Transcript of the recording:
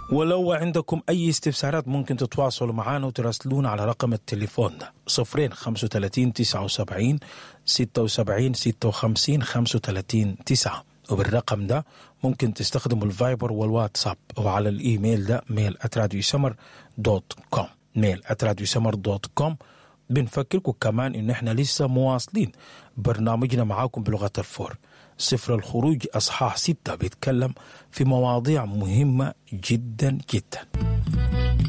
ولو عندكم أي استفسارات ممكن تتواصلوا معنا وتراسلونا على رقم التليفون ده صفرين خمسة وتلاتين تسعة وسبعين ستة وسبعين ستة وخمسين خمسة وتلاتين تسعة وبالرقم ده ممكن تستخدموا الفايبر والواتساب وعلى الإيميل ده ميل أتراديو سمر دوت كوم ميل أتراديو سمر دوت كوم بنفكركم كمان إن إحنا لسه مواصلين برنامجنا معاكم بلغة الفور سفر الخروج أصحاح ستة بيتكلم في مواضيع مهمة جدا جدا